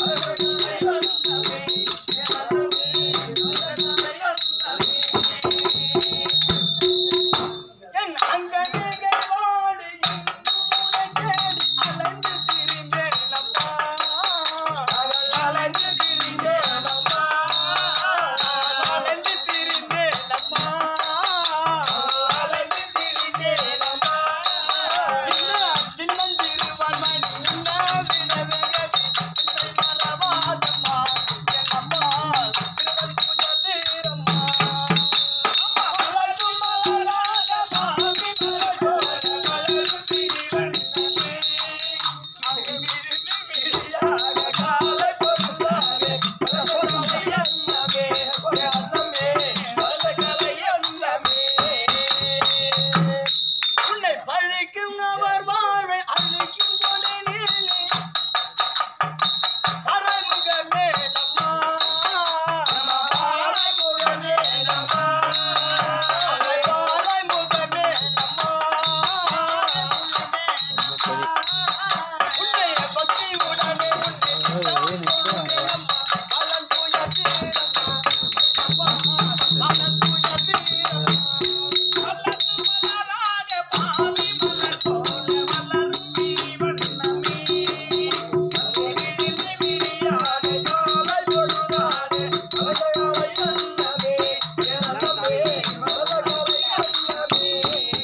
என் அங்கனிகள் வாடி உனக்கேடி அலைந்து திரிந்தேனப்பா. அலைந்து திரிந்தேனப்பா. அலைந்து திரிந்தேனப்பா. அலைந்து திரிந்தேனப்பா. இன்னும் சின்னஞ்சிறுவன் மணி உண்ணா வினவகதி உன்னை மறவாதம்மா. என் அம்மா திருவடி பூஜை தீரம்மா. உன்னை பழிக்கும் அவர் வாழ்வை அழிக்கும் கொடை நீலே அரைமுகமே நம்மா அரைமுகமே நம்மா அரைமுகமே நம்மா உன்னைய பக்தியுடனே உன்னை அலந்தூய தீரம்மா அலந்தூய தீரம்மா அல்லது மலராக பாதி மலர் போல மலரும் நீ வண்ணமே விரிந்து விரியாத ஜோலை தொடுதாதே அவசரவை அல்லவே எனவே அவசரவை அல்லவே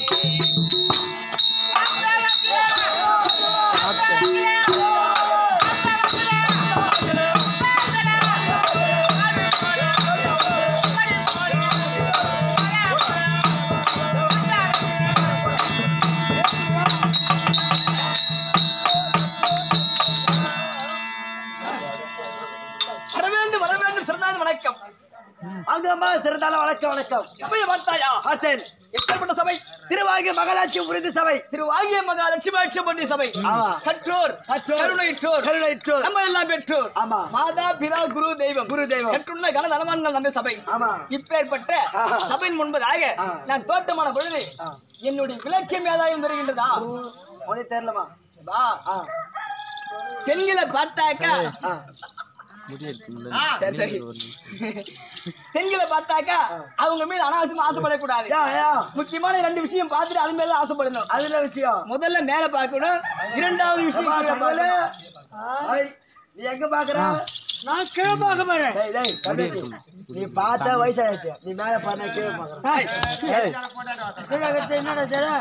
வர வேண்டும் வர வேண்டும் சிறந்தாது வணக்கம் அங்கம்மா சிறந்தால வணக்கம் வணக்கம் எப்படி பார்த்தாயா பார்த்தேன் எப்பேற்பட்ட சபை திருவாகிய மகளாட்சி புரிந்து சபை திரு வாகிய மகா லட்சுமாட்சி பண்ணி சபை ஆமா. கற்றோர் கற்றோர். கருணைற்றோர் கருணைற்றோர். நம்ம எல்லாம் பெற்றோர் ஆமா. மாதா பிதா குரு தெய்வம் குரு தெய்வம். கற்றுள்ள கன தனவான்கள் நம்ம சபை ஆமா. இப்பேற்பட்ட ஆஹா. சபையின் முன்பதாக ஆ. நான் தோட்டமான பொழுது ஆ. என்னுடைய விளக்கியம் ஏதாயும் வருகின்றதா உனக்கு தெரியலமா வா ஆ பெண்களை பார்த்தாக்கா ஆ சரி சரி பெண்களை பார்த்தாக்கா அவங்க மீது அனாவசியமா ஆசைப்படக்கூடாது யா யா முக்கியமான ரெண்டு விஷயம் பார்த்துட்டு அது மேல ஆசைப்படணும் அதுல விஷயம் முதல்ல மேல பார்க்கணும் இரண்டாவது விஷயம் அம்மா, கீழே தங்கமயிலே. பார்க்கணும். ஐய், நீ எங்க பாக்குற நான் கீழே பார்க்க மாட்டேன் டேய் டேய் கம்மிட்டி. நீ பார்த்த வயசாயிடுச்சு நீ மேல பார்த்தா கீழே பாக்குற ஏய், கீழே வச்சு என்னடா செய்ற?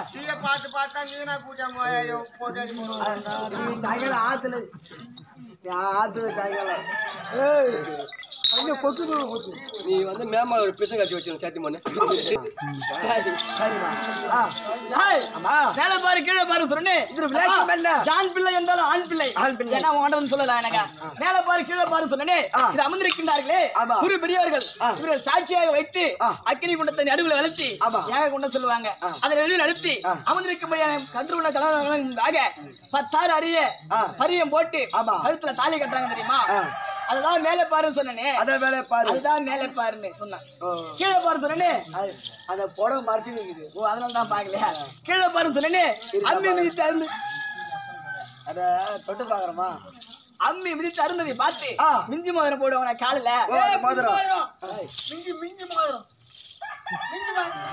நீ சாயங்காலம் ஆத்துல நீ ஆத்துல சாயங்காலம் ஏய், அங்க கொத்துது, கொத்து. நீ வந்து மேமால ஒரு பிசை கட்டி வச்சிருந்த சேர்த்து பண்ணு சரிம்மா ஆ ஏய், அம்மா மேல பாரு கீழே பாரு சொன்னேன் இதுல விளக்கம் என்ன? ஆண் பிள்ளை இருந்தாலும் ஆண் பிள்ளை ஆண் பிள்ளை. ஏன்னா உன் ஆண்டவன் சொல்லல எனக்கு மேல பாரு கீழே பாரு சொன்னனே ஆ. இது அமர்ந்திருக்கின்றார்களே ஆமா. குரு பெரியவர்கள் ஆ. இவர்கள் சாட்சியாக வைத்து ஆ. அக்கினி குண்டத்தை நடுவில் வளர்த்தி ஆமா. ஏக குண்டம் சொல்லுவாங்க ஆ. அதை நடுவில் அழுத்தி ஆ. அமர்ந்திருக்கும்படியான கன்று உள்ள கலாக பத்தாறு அரிய ஆ. பரியம் போட்டு ஆமா. கழுத்துல தாலி கட்டுறாங்க தெரியுமா ஆ. அதுதான் மேல பாருன்னு சொன்னனே அத வேலையை பாரு அதுதான் மேல பாருன்னு சொன்னேன் ஓ. கீழே பாரு சொன்னனே அது, அந்த புடவை மறைச்சு நிக்குது ஓ அதனால தான் பாக்கலையா கீழே பாருன்னு சொன்னனே அம்மி மிதித்து அருந்து அத தொட்டு பாக்குறமா அம்மி மிதித்து அருந்ததை பார்த்து ஆ. மிஞ்சி மோதிரம் போடுவாங்க காலில் ஓ, அந்த மோதிரம். மிஞ்சி மிஞ்சி மோதிரம் மிஞ்சி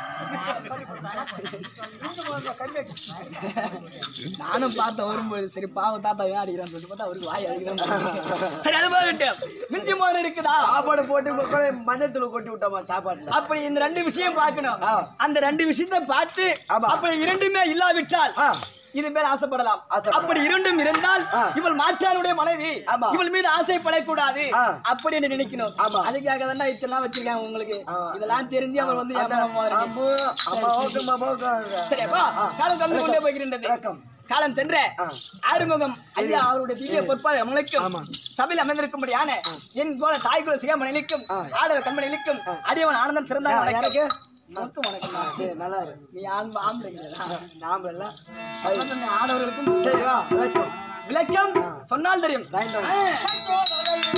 மோதிரம். நானும் பார்த்தேன் வரும்போது சரி பாவ தாத்தா ஏன் அடிக்கிறான்னு சொல்லிட்டு பார்த்தா அவருக்கு வாய் அடிக்கிறான் சரி அது போகட்டும் மிஞ்சி மோதிரம் இருக்குதா சாப்பாடு போட்டு கொ- மஞ்சள் தூள் கொட்டி விட்டோமா சாப்பாட்டுல அப்படி இந்த ரெண்டு விஷயம் பார்க்கணும் ஆ. அந்த ரெண்டு விஷயத்தை பார்த்து ஆமா. அப்படி இரண்டுமே இல்லாவிட்டால் ஆ. இது மேல் ஆசைப்படலாம் ஆசைப்படலாம். அப்படி இரண்டும் இருந்தால் ஆ. இவள் மாற்றானுடைய மனைவி ஆமா. இவள் மீது ஆசைப்படக்கூடாது ஆ. அப்படி என்று நினைக்கணும் ஆமா. அதுக்காக தான் இதெல்லாம் வச்சிருக்காங்க உங்களுக்கு ஆ. இதெல்லாம் தெரிஞ்சு அவள் வந்து ஏமாறாம போறீங்க. அம்மா அம்மா ஓகேம்மா ஓகே சரி அப்பா காலம் கடந்து கொண்டே போகின்றது வணக்கம். காலம் சென்ற ஆ. ஆறுமுகம் ஐயா அவருடைய திவ்ய பொற்பாத அமலுக்கும் சபையில் அமைந்திருக்கும்படியான என் போல தாய் குல சிகாமணிக்கும் ஆ. ஆடவர் கண்மணிக்கும் அடியவன் ஆனந்தம் சிறந்த யாருக்கு? வணக்கம் உனக்கும் வணக்கம் தான். சரி நல்லா இருக்கு நீ ஆண் ஆம்பளைங்களா நாம எல்லாம் அதான் சொன்னேன், ஆடவர்களுக்கும் சரி வா வணக்கம் விளக்கம் சொன்னால் தெரியும் ரைட் தான். ஆ.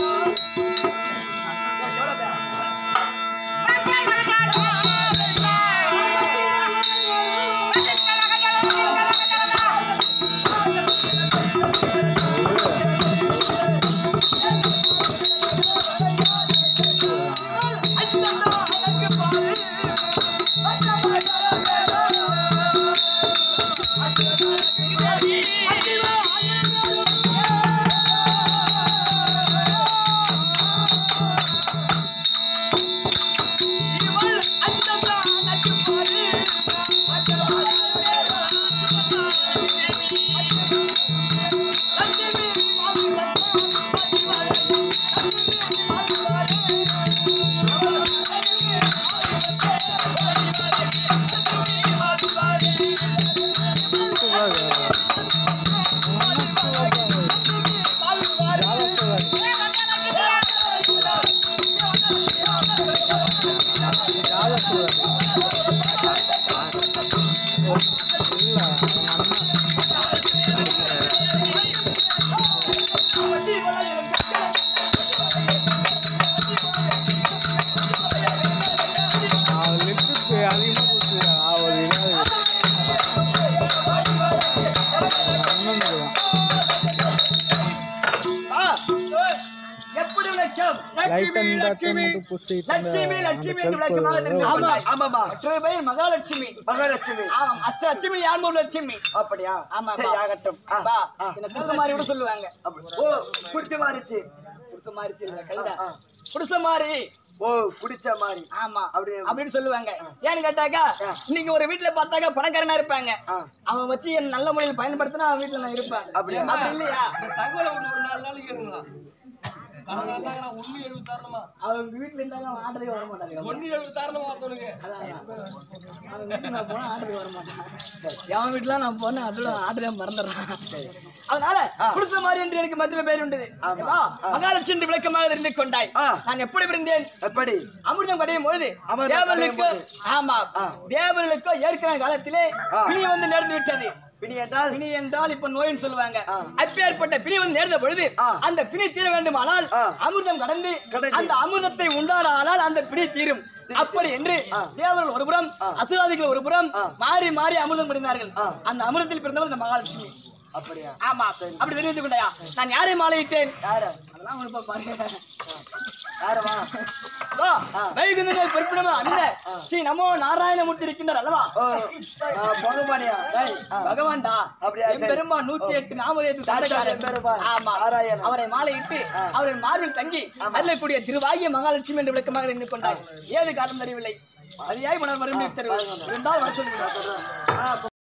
Thank எப்படி விளக்கம் லட்சுமி லட்சுமி லட்சுமி லட்சுமி என்று விளக்கமாக நின்று ஆமா கொண்டாய். ஆமாமா மற்றொரு பெயர் மகாலட்சுமி மகாலட்சுமி ஆமாம் அஷ்டலட்சுமி யாழ்மூர் லட்சுமி அப்படியா ஆமா சரி ஆமா. ஆகட்டும் ஆ, பா, ஆ. இந்த குருசமாரி கூட சொல்லுவாங்க அப்படி. ஓ குடிச்ச மாறிச்சு குருசமாரி சொல்லுங்க கழுதை ஆ. குருசமாரி ஓ குடிச்ச மாதிரி ஆமா அப்படி அப்படின்னு சொல்லுவாங்க ஏன்னு கேட்டாக்கா இன்னைக்கு ஒரு வீட்டுல பார்த்தாக்கா பணக்காரனா இருப்பாங்க ஆ. அவன் வச்சு என் நல்ல முறையில் பயன்படுத்தினா அவன் வீட்டுல நான் இருப்பேன் அப்படியா? அப்படி இல்லையா இந்த தகவலை ஒரு ஒரு நாலு நாளைக்கு இருங்களா கணக்காரனாங்க ஒண்ணு எழுபது தரணுமா அவங்க வீட்டுல இருந்தாங்க அவன் ஆர்டரே வர மாட்டாங்க ஒண்ணு எழுபது தரணுமா ஒருத்தவனுக்கு அதான், அதான். அவன் வீட்டுக்கு நான் போனா ஆர்டரே வர மாட்டான் எவன் வீட்டுல நான் போனேன் அதுல ஆர்டரே மறந்துடுறான் அதனால குடிச்ச மாதிரி என்று எனக்கு மற்றொரு பேர் உண்டு ஏவா, மகாலட்சுமி என்று விளக்கமாக இருந்து கொண்டாய் ஆ. நான் எப்படி இருந்தேன் எப்படி அமிர்தம் கடையும் பொழுது அமிர்தம் தேவர்களுக்கு கடையும் ஆமா தேவர்களுக்கு ஏற்கனவே காலத்திலே ஆ. பிணி வந்து நேர்ந்து விட்டது பிடி என்றால் பிணி என்றால் இப்ப நோயின்னு சொல்லுவாங்க ஆ. அப்பேற்பட்ட பிணி வந்து நேர்ந்த பொழுது ஆ. அந்த பிணி தீர வேண்டுமானால் ஆ. அமிர்தம் கடந்து கடந்து. அந்த அமிர்தத்தை உண்டானால் அந்த பிணி தீரும் அப்படி என்று தேவர்கள் ஒரு புறம் அசுராதிகள் ஒரு புறம் மாறி மாறி அமிர்தம் பிடிந்தார்கள் அந்த அமிர்தத்தில் பிறந்தவர் இந்த மகாலட்சுமி அப்படியா ஆமா அப்படி தெரிவித்துக் கொண்டாயா நான் யாரை மாலையிட்டேன் யாரு அதெல்லாம் உனக்கு பாருங்க யாருமா வா, வைகுந்தர்கள் பொறுப்பிடமா அல்ல ஸ்ரீ நமோ நாராயணமூர்த்தி இருக்கின்றார் அல்லவா ஓ ஆ, பகவானியா டேய், ஆ. பகவான்டா அப்படியா, சரி. பெருமா நூத்தி எட்டு நாமதேத்து சாட்சாத் பெருமாள். ஆமா நாராயணன். அவரை மாலையிட்டு அவரின் மார்பில் தங்கி அருளக்கூடிய திருவாகிய மகாலட்சுமி என்று விளக்கமாக நின்று கொண்டார் ஏது காரணம் தெரியவில்லை அதிகாய் மணர் மறுபடியும் இருந்தால் வர சொல்லுங்கள் ஆ,